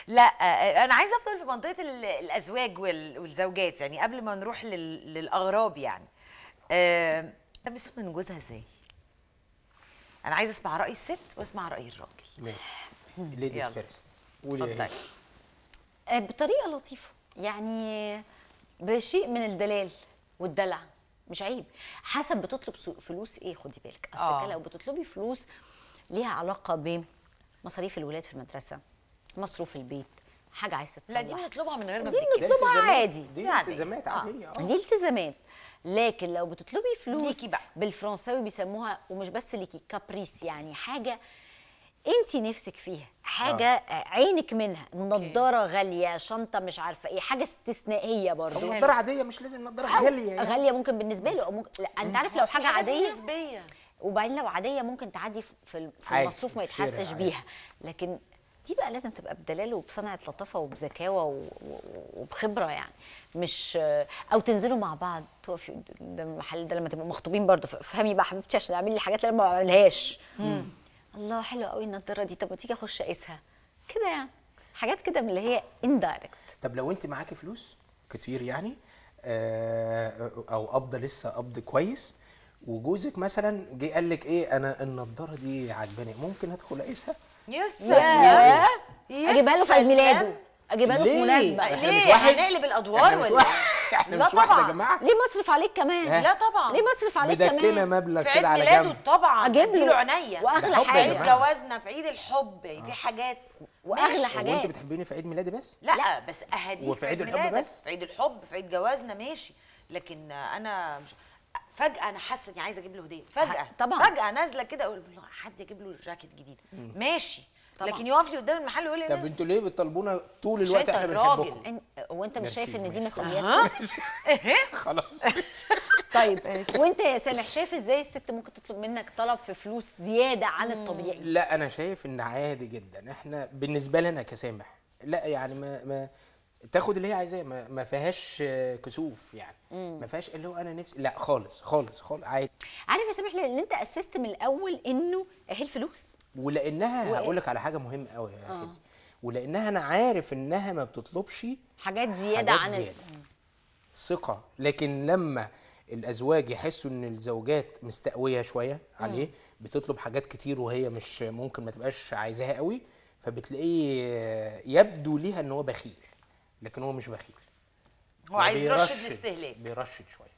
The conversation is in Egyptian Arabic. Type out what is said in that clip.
لا آه، انا عايزه افضل في منطقه ال- الازواج وال- والزوجات يعني قبل ما نروح لل- للاغراب يعني آه، طب اسمع من جوزها ازاي انا عايزه اسمع راي الست واسمع راي الراجل ماشي ليديز يلا. فيرست قولي يا اتفضلي هند. آه، بطريقه لطيفه يعني بشيء من الدلال والدلع مش عيب حسب بتطلب سو- فلوس ايه خدي بالك اصل آه. كده لو بتطلبي فلوس ليها علاقه بمصاريف الولاد في المدرسه مصروف البيت حاجه عايزه تتصلح لا دي بنطلبها من غير ما دي بنتكلم بنطلبها التزامات. عادي دي دي عادية. التزامات آه. عاديه اه دي التزامات لكن لو بتطلبي فلوس ليكي بقى. بالفرنساوي بيسموها ومش بس ليكي كابريس يعني حاجه انت نفسك فيها حاجه آه. عينك منها نضاره غاليه شنطه مش عارفه ايه حاجه استثنائيه برضو حلو. نضاره عاديه مش لازم نضاره غاليه يعني. غاليه ممكن بالنسبه له أو ممكن لا انت عارف لو أصل حاجه الحاجات دي عاديه نسبيه وبعدين لو عاديه ممكن تعدي في- في ال- في عادي، المصروف ما في الشارع يتحسش عادي. بيها لكن دي بقى لازم تبقى بدلال وبصنعه لطافه وبذكاوه و- و- وبخبره يعني مش او تنزلوا مع بعض تقفي قدام المحل ده لما تبقوا مخطوبين برضه ف- افهمي بقى حبيبتي عشان اعملي الحاجات اللي انا ما بعملهاش الله حلوه قوي النضاره دي طب ما تيجي اخش اقيسها كده يعني حاجات كده من اللي هي اندايركت طب لو انت معاكي فلوس كتير يعني آه، او قبضه لسه قبض كويس وجوزك مثلا جه قال لك ايه انا النضاره دي عجباني ممكن ادخل اقيسها يا يا يا اجيبها له في عيد سلام. ميلاده اجيبها له في ليه؟ مناسبه إحنا ليه مش واحد؟ هنقلب الادوار احنا مش ولا واحد إيه؟ احنا لا مش واحد يا طبعاً. جماعه ليه مصرف عليك كمان لا طبعا ليه مصرف عليك مدكنه كمان مبلغ في عيد كده على ميلاده جنب طبعا أجيب اديله له. عينيا واغلى ده حب يا في عيد حاجه جماعة. جوازنا في عيد الحب في حاجات واغلى ماشي. هو حاجات انت بتحبيني في عيد ميلادي بس لا, بس اهديك وفي عيد الحب ميلادك، بس؟ في عيد الحب في عيد جوازنا ماشي لكن انا مش فجأة أنا حاسة إني عايزة أجيب له هدية، فجأة طبعاً. فجأة نازلة كده أقول له حد يجيب له جاكيت جديد، ماشي طبعاً. لكن يقف لي قدام المحل ويقول لي طب انتوا ليه بتطالبونا طول مش الوقت أنت احنا الراجل. بنحبكم إن- هو انت مش ميرسي، شايف ان دي ماشي. مسؤوليات خلاص طيب وانت يا سامح شايف ازاي الست ممكن تطلب منك طلب في فلوس زياده عن الطبيعي لا انا شايف ان عادي جدا احنا بالنسبه لنا كسامح لا يعني ما ما تاخد اللي هي عايزاه ما, ما فيهاش آه، كسوف يعني ما فيهاش اللي هو انا نفسي لا خالص خالص خالص عادي عارف يا سامح لان انت اسست من الاول انه اهي الفلوس ولانها و- هقول لك على حاجه مهمه قوي يا هدي ولانها انا عارف انها ما بتطلبش حاجات زياده حاجات عن ال- زيادة. ثقة لكن لما الأزواج يحسوا إن الزوجات مستقوية شوية عليه بتطلب حاجات كتير وهي مش ممكن ما تبقاش عايزاها قوي فبتلاقيه يبدو ليها إن هو بخيل لكن هو مش بخيل هو عايز يرشد بيرشد- الاستهلاك بيرشد شوية